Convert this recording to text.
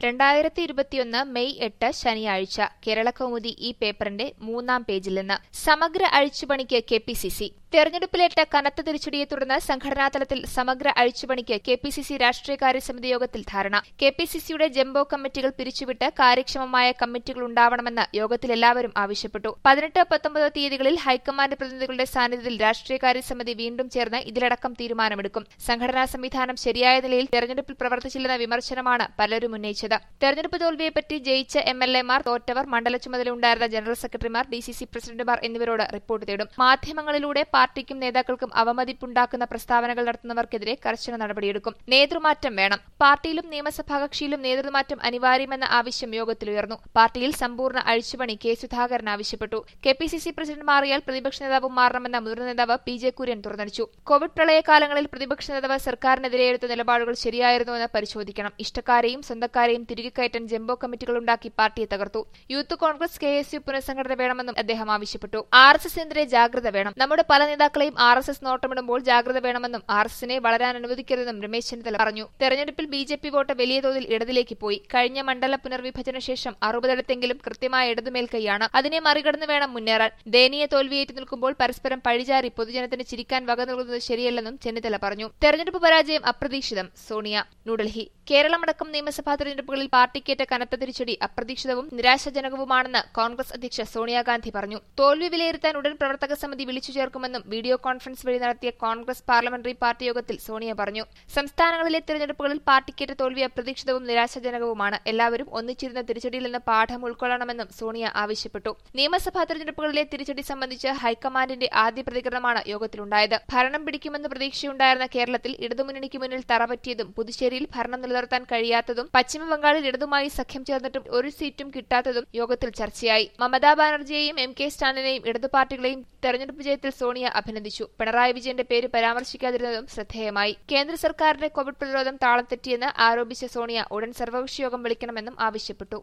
രണ്ടായിരത്തി ഇരുപത്തിയൊന്ന് മെയ് എട്ട് ശനിയാഴ്ച കേരളകൗമുദി ഈ പേപ്പറിന്റെ മൂന്നാം പേജിൽ നിന്ന് സമഗ്ര അഴിച്ചുപണിക്ക് കെ പി സി സി തെരഞ്ഞെടുപ്പിലേറ്റ കനത്ത തിരിച്ചടിയെ തുടർന്ന് സംഘടനാതലത്തിൽ സമഗ്ര അഴിച്ചുപണിക്ക് കെ പി സി സി രാഷ്ട്രീയകാര്യ സമിതി യോഗത്തിൽ ധാരണ കെ പി സി സിയുടെ ജംബോ കമ്മിറ്റികൾ പിരിച്ചുവിട്ട് കാര്യക്ഷമമായ കമ്മിറ്റികൾ ഉണ്ടാവണമെന്ന് യോഗത്തിൽ എല്ലാവരും ആവശ്യപ്പെട്ടു പതിനെട്ട് പത്തൊമ്പത് തീയതികളിൽ ഹൈക്കമാൻഡ് പ്രതിനിധികളുടെ സാന്നിധ്യത്തിൽ രാഷ്ട്രീയകാര്യ സമിതി വീണ്ടും ചേർന്ന് ഇതിലടക്കം തീരുമാനമെടുക്കും സംഘടനാ സംവിധാനം ശരിയായ നിലയിൽ തെരഞ്ഞെടുപ്പിൽ പ്രവർത്തിച്ചില്ലെന്ന വിമർശനമാണ് പലരും ഉന്നയിച്ചത് തെരഞ്ഞെടുപ്പ് തോൽവിയെപ്പറ്റി ജയിച്ച എം എൽ എമാർ തോറ്റവർ മണ്ഡല ചുമതലയുണ്ടായിരുന്ന ജനറൽ സെക്രട്ടറിമാർ ഡി സി സി പ്രസിഡന്റുമാർ എന്നിവരോട് റിപ്പോർട്ട് തേടും മാധ്യമങ്ങളിലൂടെ പാർട്ടിക്കും നേതാക്കൾക്കും അവമതിപ്പുണ്ടാക്കുന്ന പ്രസ്താവനകൾ നടത്തുന്നവർക്കെതിരെ കർശന നടപടിയെടുക്കും നേതൃമാറ്റം വേണം പാർട്ടിയിലും നിയമസഭാ കക്ഷിയിലും നേതൃമാറ്റം അനിവാര്യമെന്ന ആവശ്യം യോഗത്തിലുയർന്നു പാർട്ടിയിൽ സമ്പൂർണ്ണ അഴിച്ചുപണി കെ സുധാകരൻ ആവശ്യപ്പെട്ടു K P C C president മാറിയാൽ പ്രതിപക്ഷ നേതാവും മാറണമെന്ന മുതിർന്ന നേതാവ് പി ജെ കുര്യൻ തുറന്നടിച്ചു കോവിഡ് പ്രളയകാലങ്ങളിൽ പ്രതിപക്ഷ നേതാവ് സർക്കാരിനെതിരെ എടുത്ത നിലപാടുകൾ ശരിയായിരുന്നുവെന്ന് പരിശോധിക്കണം ഇഷ്ടക്കാരെയും സ്വന്തക്കാരെയും തിരികെ കയറ്റാൻ ജംബോ കമ്മിറ്റികളുണ്ടാക്കി പാർട്ടിയെ തകർത്തു Youth Congress K S U പുനഃസംഘടന വേണമെന്നും അദ്ദേഹം ആവശ്യപ്പെട്ടു ആർ എസ് എസിനെതിരെ ജാഗ്രത വേണം നമ്മുടെ പല നേതാക്കളെയും ആർ എസ് എസ് നോട്ടമിടുമ്പോൾ ജാഗ്രത വേണമെന്നും ആർ എസ് എസിനെ വളരാൻ അനുവദിക്കരുതെന്നും രമേശ് ചെന്നിത്തല പറഞ്ഞു തെരഞ്ഞെടുപ്പിൽ ബി ജെ പി വോട്ട് വലിയ തോതിൽ ഇടതിലേക്ക് പോയി കഴിഞ്ഞ മണ്ഡല പുനർവിഭജന ശേഷം അറുപതിടത്തെങ്കിലും കൃത്യമായ ഇടതുമേൽക്കൈയാണ് അതിനെ മറികടന്ന് വേണം മുന്നേറാൻ ദയനീയ തോൽവിയേറ്റ് നിൽക്കുമ്പോൾ പരസ്പരം പഴിചാരി പൊതുജനത്തിന് ചിരിക്കാൻ വക നൽകുന്നത് ശരിയല്ലെന്നും ചെന്നിത്തല പറഞ്ഞു തെരഞ്ഞെടുപ്പ് പരാജയം അപ്രതീക്ഷിതം സോണിയ ന്യൂഡൽഹി കേരളമടക്കം നിയമസഭാ തെരഞ്ഞെടുപ്പുകളിൽ പാർട്ടിക്കേറ്റ കനത്ത തിരിച്ചടി അപ്രതീക്ഷിതവും നിരാശാജനകവുമാണെന്ന് കോൺഗ്രസ് അധ്യക്ഷ സോണിയാഗാന്ധി പറഞ്ഞു തോൽവി വിലയിരുത്താൻ ഉടൻ പ്രവർത്തക സമിതി വിളിച്ചു ചേർക്കുമെന്നും വീഡിയോ കോൺഫറൻസ് വഴി നടത്തിയ കോൺഗ്രസ് പാർലമെന്ററി പാർട്ടി യോഗത്തിൽ സോണിയ പറഞ്ഞു സംസ്ഥാനങ്ങളിലെ തെരഞ്ഞെടുപ്പുകളിൽ പാർട്ടിക്കേറ്റ തോൽവി അപ്രതീക്ഷിതവും നിരാശാജനകവുമാണ് എല്ലാവരും ഒന്നിച്ചിരുന്ന തിരിച്ചടിയിൽ നിന്ന് പാഠം ഉൾക്കൊള്ളണമെന്നും സോണിയ ആവശ്യപ്പെട്ടു നിയമസഭാ തെരഞ്ഞെടുപ്പുകളിലെ തിരിച്ചടി സംബന്ധിച്ച് ഹൈക്കമാൻഡിന്റെ ആദ്യ പ്രതികരണമാണ് യോഗത്തിലുണ്ടായത് ഭരണം പിടിക്കുമെന്ന് പ്രതീക്ഷയുണ്ടായിരുന്ന കേരളത്തിൽ ഇടതുമുന്നണിക്ക് മുന്നിൽ തറപറ്റിയതും പുതുച്ചേരിയിൽ ഭരണം നിലനിർത്താൻ കഴിയാത്തതും പശ്ചിമബംഗാളിൽ ഇടതുമായി സഖ്യം ചേർന്നിട്ടും ഒരു സീറ്റും കിട്ടാത്തതും യോഗത്തിൽ ചർച്ചയായി മമതാ ബാനർജിയെയും എം കെ സ്റ്റാലിനെയും ഇടതു പാർട്ടികളെയും തെരഞ്ഞെടുപ്പ് വിജയത്തിൽ സോണിയ അഭിനന്ദിച്ചു പിണറായി വിജയന്റെ പേര് പരാമർശിക്കാതിരുന്നതും ശ്രദ്ധേയമായി കേന്ദ്ര സർക്കാരിന്റെ കോവിഡ് പ്രതിരോധം താളം തെറ്റിയെന്ന് ആരോപിച്ച സോണിയ ഉടൻ സർവകക്ഷി യോഗം വിളിക്കണമെന്നും ആവശ്യപ്പെട്ടു